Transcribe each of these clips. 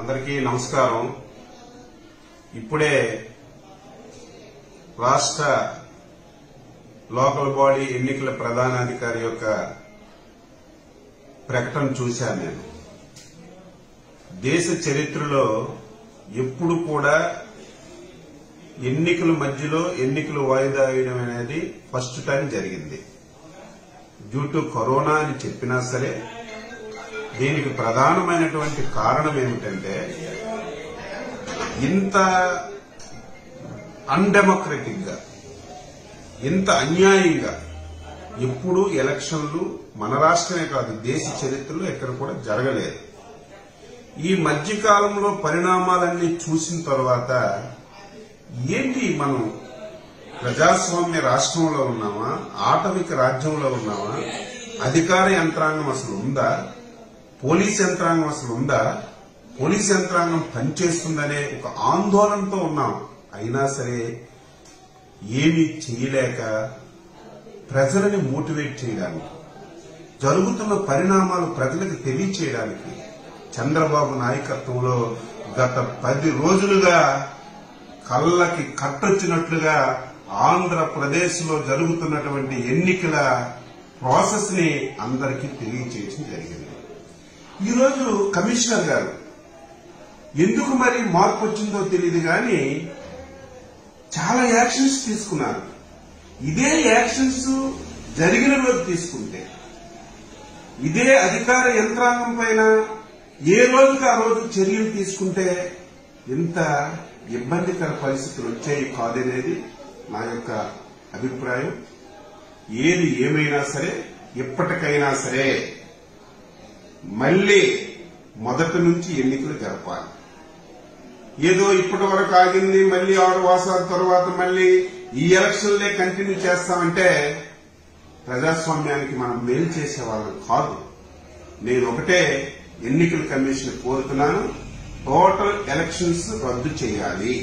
అందరికీ నమస్కారం ఇప్పుడే రాష్ట్ర లోకల్ బాడీ ఎన్నికల ప్రధానాధికారి యొక్క ప్రకటన చూశాను నేను దేశ చరిత్రలో ఎప్పుడు కూడా ఎన్నికల మధ్యలో ఎన్నికలు వాయిదా వేయడం అనేది ఫస్ట్ టైం జరిగింది డ్యూ టు కరోనా అని చెప్పినా సరే దీనికి ప్రధానమైనటువంటి కారణం ఏమిటంటే ఇంత అన్డెమోక్రటిక్ గా ఇంత అన్యాయంగా ఎప్పుడు ఎలక్షన్లు మన రాష్ట్రమే కాదు దేశ చరిత్రలో ఎక్కడ కూడా జరగలేదు ఈ మధ్యకాలంలో పరిణామాలన్నీ చూసిన తర్వాత ఏంటి మనం ప్రజాస్వామ్య రాష్ట్రంలో ఉన్నామా ఆటవిక రాజ్యంలో ఉన్నామా అధికార యంత్రాంగం అసలు ఉందా పోలీస్ యంత్రాంగం అసలు ఉందా పోలీస్ యంత్రాంగం పనిచేస్తుందనే ఒక ఆందోళనతో ఉన్నాం అయినా సరే ఏమీ చేయలేక ప్రజలని మోటివేట్ చేయడానికి జరుగుతున్న పరిణామాలు ప్రజలకు తెలియచేయడానికి చంద్రబాబు నాయకత్వంలో గత పది రోజులుగా కళ్ళకి కట్టొచ్చినట్లుగా ఆంధ్రప్రదేశ్ లో జరుగుతున్నటువంటి ఎన్నికల ప్రాసెస్ ని అందరికీ తెలియచేయడం జరిగింది ఈరోజు కమిషనర్ గారు ఎందుకు మరి మార్పు వచ్చిందో తెలియదు కానీ చాలా యాక్షన్స్ తీసుకున్నారు ఇదే యాక్షన్స్ జరిగిన రోజు తీసుకుంటే ఇదే అధికార యంత్రాంగం పైన ఏ రోజుకి ఆ రోజు చర్యలు తీసుకుంటే ఎంత ఇబ్బందికర పరిస్థితులు వచ్చాయి కాదనేది నా యొక్క అభిప్రాయం ఏది ఏమైనా సరే ఎప్పటికైనా సరే మళ్ళీ మొదటి నుంచి ఎన్నికలు జరపాలి ఏదో ఇప్పటి వరకు ఆగింది మళ్ళీ ఆరు మాసాల తర్వాత మళ్ళీ ఈ ఎలక్షన్లే కంటిన్యూ చేస్తామంటే ప్రజాస్వామ్యానికి మనం మేలు చేసే వాళ్ళం కాదు నేను ఒకటే ఎన్నికల కమిషన్ కోరుతున్నాను టోటల్ ఎలక్షన్స్ రద్దు చేయాలి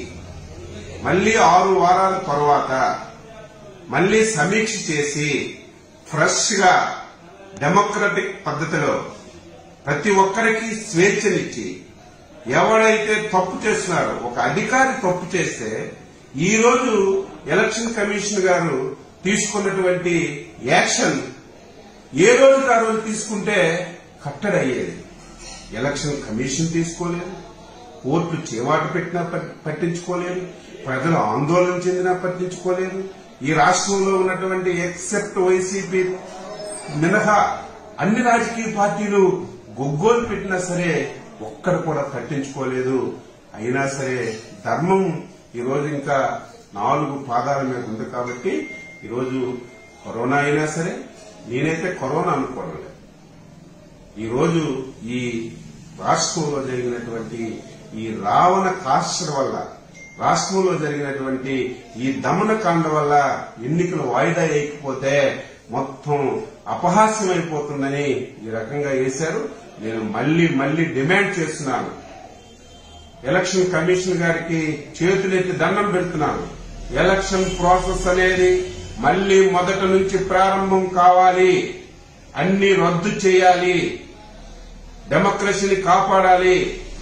మళ్ళీ ఆరు వారాల తర్వాత మళ్ళీ సమీక్ష చేసి ఫ్రెష్ గా డెమోక్రటిక్ పద్ధతిలో ప్రతి ఒక్కరికి స్వేచ్ఛనిచ్చి ఎవడైతే తప్పు చేస్తున్నారో ఒక అధికారి తప్పు చేస్తే ఈ రోజు ఎలక్షన్ కమిషన్ గారు తీసుకున్నటువంటి యాక్షన్ ఏ రోజుకి ఆ రోజు తీసుకుంటే కట్టడయ్యేది ఎలక్షన్ కమిషన్ తీసుకోలేదు కోర్టు చేవాటు పెట్టినా పట్- పట్టించుకోలేదు ప్రజలు ఆందోళన చెందినా పట్టించుకోలేదు ఈ రాష్ట్రంలో ఉన్నటువంటి ఎక్సెప్ట్ వైసీపీ మినహా అన్ని రాజకీయ పార్టీలు గొగ్గోలు పెట్టినా సరే ఒక్కడు కూడా పట్టించుకోలేదు అయినా సరే ధర్మం ఈ రోజు ఇంకా నాలుగు పాదాల మీద ఉంది కాబట్టి ఈరోజు కరోనా అయినా సరే నేనైతే కరోనా అనుకోవడం లేదు ఈ రోజు ఈ రాష్ట్రంలో జరిగినటువంటి ఈ రావణ కాష్టల వల్ల రాష్ట్రంలో జరిగినటువంటి ఈ దమనకాండ వల్ల ఎన్నికలు వాయిదా వేయకపోతే మొత్తం అపహాస్యమైపోతుందని ఈ రకంగా వేశారు నేను మళ్లీ మళ్లీ డిమాండ్ చేస్తున్నాను ఎలక్షన్ కమిషన్ గారికి చేతులెత్తి దండం పెడుతున్నాను ఎలక్షన్ ప్రాసెస్ అనేది మళ్లీ మొదట నుంచి ప్రారంభం కావాలి అన్ని రద్దు చేయాలి డెమోక్రసీని కాపాడాలి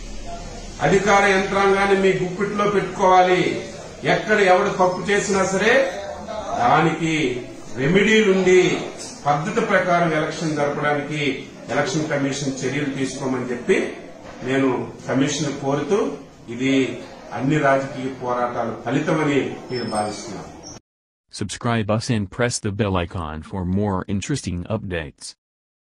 అధికార యంత్రాంగాన్ని మీ గుప్పిట్లో పెట్టుకోవాలి ఎక్కడ ఎవడు తప్పు చేసినా సరే దానికి రెమెడీలుండి పద్ధతి ప్రకారం ఎలక్షన్ జరపడానికి ఎలక్షన్ కమిషన్ చర్యలు తీసుకోమని చెప్పి నేను కమిషన్ కోరుతూ ఇది అన్ని రాజకీయ పోరాటాల ఫలితమని నేను భావిస్తున్నాను Subscribe us and press the bell icon for more interesting updates.